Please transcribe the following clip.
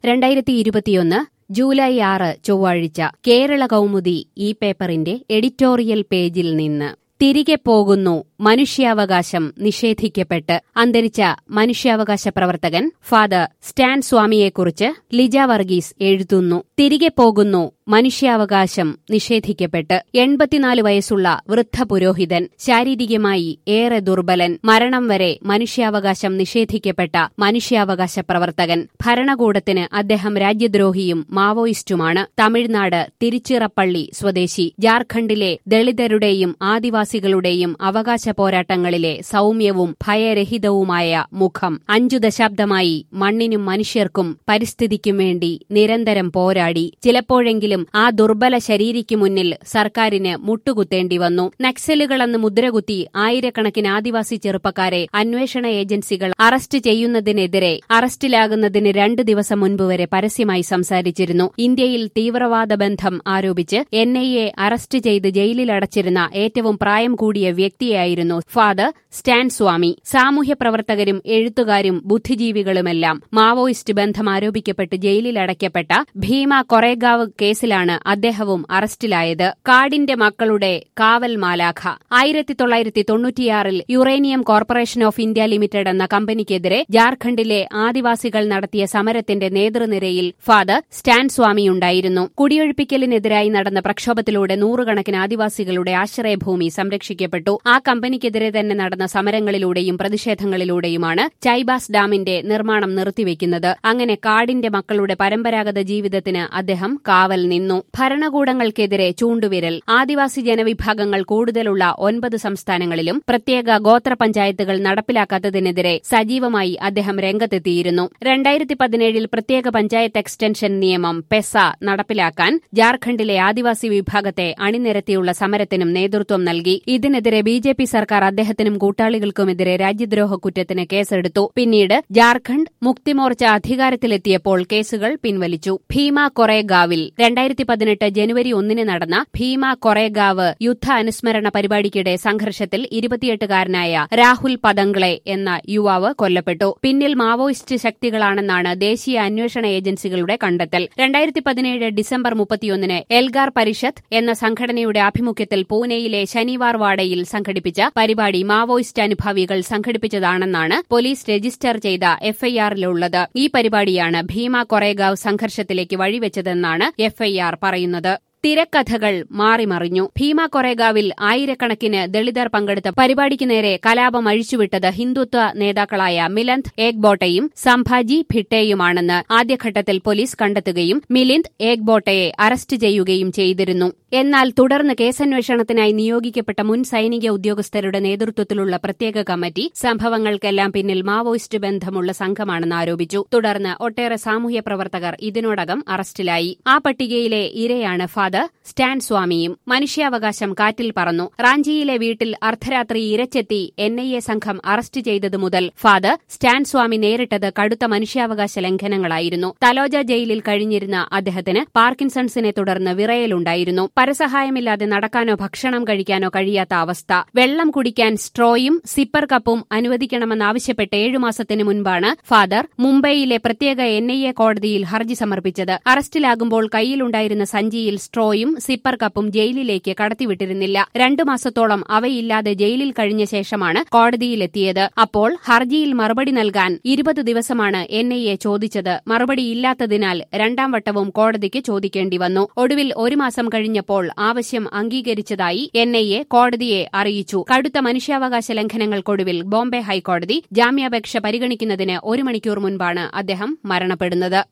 രണ്ടായിരത്തി ഇരുപത്തിയൊന്ന് ജൂലൈ ആറ് ചൊവ്വാഴ്ച കേരള കൗമുദി ഈ പേപ്പറിന്റെ എഡിറ്റോറിയൽ പേജിൽ നിന്ന് തിരികെ പോകുന്നു മനുഷ്യാവകാശം നിഷേധിക്കപ്പെട്ട് അന്തരിച്ച മനുഷ്യാവകാശ പ്രവർത്തകൻ ഫാദർ സ്റ്റാൻ സ്വാമിയെക്കുറിച്ച് ലിജ വർഗീസ് എഴുതുന്നു തിരികെ പോകുന്നു മനുഷ്യാവകാശം നിഷേധിക്കപ്പെട്ട് എൺപത്തിനാല് വയസ്സുള്ള വൃദ്ധ പുരോഹിതൻ ശാരീരികമായി ഏറെ ദുർബലൻ മരണം വരെ മനുഷ്യാവകാശം നിഷേധിക്കപ്പെട്ട മനുഷ്യാവകാശ പ്രവർത്തകൻ ഭരണകൂടത്തിന് അദ്ദേഹം രാജ്യദ്രോഹിയും മാവോയിസ്റ്റുമാണ് തമിഴ്നാട് തിരുച്ചിറപ്പള്ളി സ്വദേശി ജാർഖണ്ഡിലെ ദളിതരുടെയും ആദിവാസികളുടെയും അവകാശ പോരാട്ടങ്ങളിലെ സൗമ്യവും ഭയരഹിതവുമായ മുഖം അഞ്ചു ദശാബ്ദമായി മണ്ണിനും മനുഷ്യർക്കും പരിസ്ഥിതിക്കും വേണ്ടി നിരന്തരം പോരാടി ചിലപ്പോഴെങ്കിലും ആ ദുർബല ശരീരിക്കു മുന്നിൽ സർക്കാരിന് മുട്ടുകുത്തേണ്ടി വന്നു നക്സലുകളെന്ന് മുദ്രകുത്തി ആയിരക്കണക്കിന് ആദിവാസി ചെറുപ്പക്കാരെ അന്വേഷണ ഏജൻസികൾ അറസ്റ്റ് ചെയ്യുന്നതിനെതിരെ അറസ്റ്റിലാകുന്നതിന് രണ്ട് ദിവസം മുൻപ് വരെ പരസ്യമായി സംസാരിച്ചിരുന്നു ഇന്ത്യയിൽ തീവ്രവാദ ബന്ധം ആരോപിച്ച് എൻ ഐ എ അറസ്റ്റ് ചെയ്ത് ജയിലിലടച്ചിരുന്ന ഏറ്റവും പ്രായം കൂടിയ വ്യക്തിയായിരുന്നു ഫാദർ സ്റ്റാൻ സ്വാമി സാമൂഹ്യ പ്രവർത്തകരും എഴുത്തുകാരും ബുദ്ധിജീവികളുമെല്ലാം മാവോയിസ്റ്റ് ബന്ധം ആരോപിക്കപ്പെട്ട് ജയിലിലടയ്ക്കപ്പെട്ട ഭീമ കൊറേഗാവ് കേസിലാണ് അദ്ദേഹവും അറസ്റ്റിലായത് കാടിന്റെ മക്കളുടെ കാവൽ മാലാഖ ആയിരത്തി തൊള്ളായിരത്തി തൊണ്ണൂറ്റിയാറിൽ uranium corporation of India limited എന്ന കമ്പനിക്കെതിരെ ജാർഖണ്ഡിലെ ആദിവാസികൾ നടത്തിയ സമരത്തിന്റെ നേതൃനിരയിൽ ഫാദർ സ്റ്റാൻ സ്വാമിയുണ്ടായിരുന്നു കുടിയൊഴിപ്പിക്കലിനെതിരായി നടന്ന പ്രക്ഷോഭത്തിലൂടെ നൂറുകണക്കിന് ആദിവാസികളുടെ ആശ്രയഭൂമി സംരക്ഷിക്കപ്പെട്ടു ആ കമ്പനിക്കെതിരെ തന്നെ നടന്ന സമരങ്ങളിലൂടെയും പ്രതിഷേധങ്ങളിലൂടെയുമാണ് ചൈബാസ് ഡാമിന്റെ നിർമ്മാണം നിർത്തിവെക്കുന്നത് അങ്ങനെ കാടിന്റെ മക്കളുടെ പരമ്പരാഗത ജീവിതത്തിന് അദ്ദേഹം കാവൽ നിന്നു ഭരണകൂടങ്ങൾക്കെതിരെ ചൂണ്ടുവിരൽ ആദിവാസി ജനവിഭാഗങ്ങൾ കൂടുതലുള്ള ഒൻപത് സംസ്ഥാനങ്ങളിലും പ്രത്യേക ഗോത്ര പഞ്ചായത്തുകൾ നടപ്പിലാക്കാത്തതിനെതിരെ സജീവമായി അദ്ദേഹം രംഗത്തെത്തിയിരുന്നു രണ്ടായിരത്തി പതിനേഴിൽ പ്രത്യേക പഞ്ചായത്ത് എക്സ്റ്റൻഷൻ നിയമം പെസ നടപ്പിലാക്കാൻ ജാർഖണ്ഡിലെ ആദിവാസി വിഭാഗത്തെ അണിനിരത്തിയുള്ള സമരത്തിനും നേതൃത്വം നൽകി ഇതിനെതിരെ ബി ജെ പി സർക്കാർ അദ്ദേഹത്തിനും കൂട്ടാളികൾക്കുമെതിരെ രാജ്യദ്രോഹ കുറ്റത്തിന് കേസെടുത്തു പിന്നീട് ജാർഖണ്ഡ് മുക്തിമോർച്ച അധികാരത്തിലെത്തിയപ്പോൾ കേസുകൾ പിൻവലിച്ചു ഭീമ കൊറേഗാവിൽ രണ്ടായിരത്തി പതിനെട്ട് ജനുവരി ഒന്നിന് നടന്ന ഭീമ കൊറേഗാവ് യുദ്ധ അനുസ്മരണ പരിപാടിക്കിടെ സംഘർഷത്തിൽ ഇരുപത്തിയെട്ടുകാരനായ രാഹുൽ പതങ്കളെ എന്ന യുവാവ് കൊല്ലപ്പെട്ടു പിന്നിൽ മാവോയിസ്റ്റ് ശക്തികളാണെന്നാണ് ദേശീയ അന്വേഷണ ഏജൻസികളുടെ കണ്ടെത്തൽ രണ്ടായിരത്തി പതിനേഴ് ഡിസംബർ മുപ്പത്തിയൊന്നിന് എൽഗാർ പരിഷത്ത് എന്ന സംഘടനയുടെ ആഭിമുഖ്യത്തിൽ പൂനെയിലെ ശനിവാർ വാഡയിൽ സംഘടിപ്പിച്ച പരിപാടി മാവോയിസ്റ്റ് അനുഭാവികൾ സംഘടിപ്പിച്ചതാണെന്നാണ് പോലീസ് രജിസ്റ്റർ ചെയ്ത എഫ്ഐആറിലുള്ളത് ഈ പരിപാടിയാണ് ഭീമ കൊറേഗാവ് സംഘർഷത്തിലേക്ക് വഴിവെച്ചതെന്നാണ് എഫ്ഐആർ പറയുന്നത് തിരക്കഥകൾ മാറിമറിഞ്ഞു ഭീമ കൊറേഗാവിൽ ആയിരക്കണക്കിന് ദളിതർ പങ്കെടുത്ത പരിപാടിക്ക് നേരെ കലാപം അഴിച്ചുവിട്ടത് ഹിന്ദുത്വ നേതാക്കളായ മിലന്ദ് ഏഗ്ബോട്ടയും സംഭാജി ഭിട്ടേയുമാണെന്ന് ആദ്യഘട്ടത്തിൽ പോലീസ് കണ്ടെത്തുകയും മിലിന്ദ് ഏഗ്ബോട്ടയെ അറസ്റ്റ് ചെയ്യുകയും ചെയ്തിരുന്നു എന്നാൽ തുടർന്ന് കേസന്വേഷണത്തിനായി നിയോഗിക്കപ്പെട്ട മുൻ സൈനിക ഉദ്യോഗസ്ഥരുടെ നേതൃത്വത്തിലുള്ള പ്രത്യേക കമ്മിറ്റി സംഭവങ്ങൾക്കെല്ലാം പിന്നിൽ മാവോയിസ്റ്റ് ബന്ധമുള്ള സംഘമാണെന്ന് ആരോപിച്ചു തുടർന്ന് ഒട്ടേറെ സാമൂഹ്യ പ്രവർത്തകർ ഇതിനോടകം അറസ്റ്റിലായി ആ പട്ടികയിലെ ഇരയാണ് ഫാദർ സ്റ്റാൻ സ്വാമിയും മനുഷ്യാവകാശം കാറ്റിൽ പറന്നു റാഞ്ചിയിലെ വീട്ടിൽ അർദ്ധരാത്രി ഇരച്ചെത്തി എൻ ഐ എ സംഘം അറസ്റ്റ് ചെയ്തതു മുതൽ ഫാദർ സ്റ്റാൻ സ്വാമി നേരിട്ടത് കടുത്ത മനുഷ്യാവകാശ ലംഘനങ്ങളായിരുന്നു തലോജ ജയിലിൽ കഴിഞ്ഞിരുന്ന അദ്ദേഹത്തിന് പാർക്കിൻസൺസിനെ തുടർന്ന് വിറയലുണ്ടായിരുന്നു പരസഹായമില്ലാതെ നടക്കാനോ ഭക്ഷണം കഴിക്കാനോ കഴിയാത്ത അവസ്ഥ വെള്ളം കുടിക്കാൻ സ്ട്രോയും സിപ്പർ കപ്പും അനുവദിക്കണമെന്നാവശ്യപ്പെട്ട് ഏഴു മാസത്തിനു മുൻപാണ് ഫാദർ മുംബൈയിലെ പ്രത്യേക എൻ ഐ എ കോടതിയിൽ ഹർജി സമർപ്പിച്ചത് അറസ്റ്റിലാകുമ്പോൾ കയ്യിലുണ്ടായിരുന്ന സഞ്ചിയിൽ സ്ട്രോയും സിപ്പർ കപ്പും ജയിലിലേക്ക് കടത്തിവിട്ടിരുന്നില്ല രണ്ടു മാസത്തോളം അവയില്ലാതെ ജയിലിൽ കഴിഞ്ഞ ശേഷമാണ് കോടതിയിലെത്തിയത് അപ്പോൾ ഹർജിയിൽ മറുപടി നൽകാൻ ഇരുപത് ദിവസമാണ് എൻ ഐ എ ചോദിച്ചത് മറുപടിയില്ലാത്തതിനാൽ രണ്ടാം വട്ടവും കോടതിക്ക് ചോദിക്കേണ്ടി വന്നു ഒടുവിൽ ഒരു മാസം കഴിഞ്ഞപ്പോൾ ആവശ്യം അംഗീകരിച്ചതായി എൻ ഐ എ കോടതിയെ അറിയിച്ചു കടുത്ത മനുഷ്യാവകാശ ലംഘനങ്ങൾക്കൊടുവിൽ ബോംബെ ഹൈക്കോടതി ജാമ്യാപേക്ഷ പരിഗണിക്കുന്നതിന് ഒരു മണിക്കൂർ മുൻപാണ് അദ്ദേഹം മരണപ്പെടുന്നത്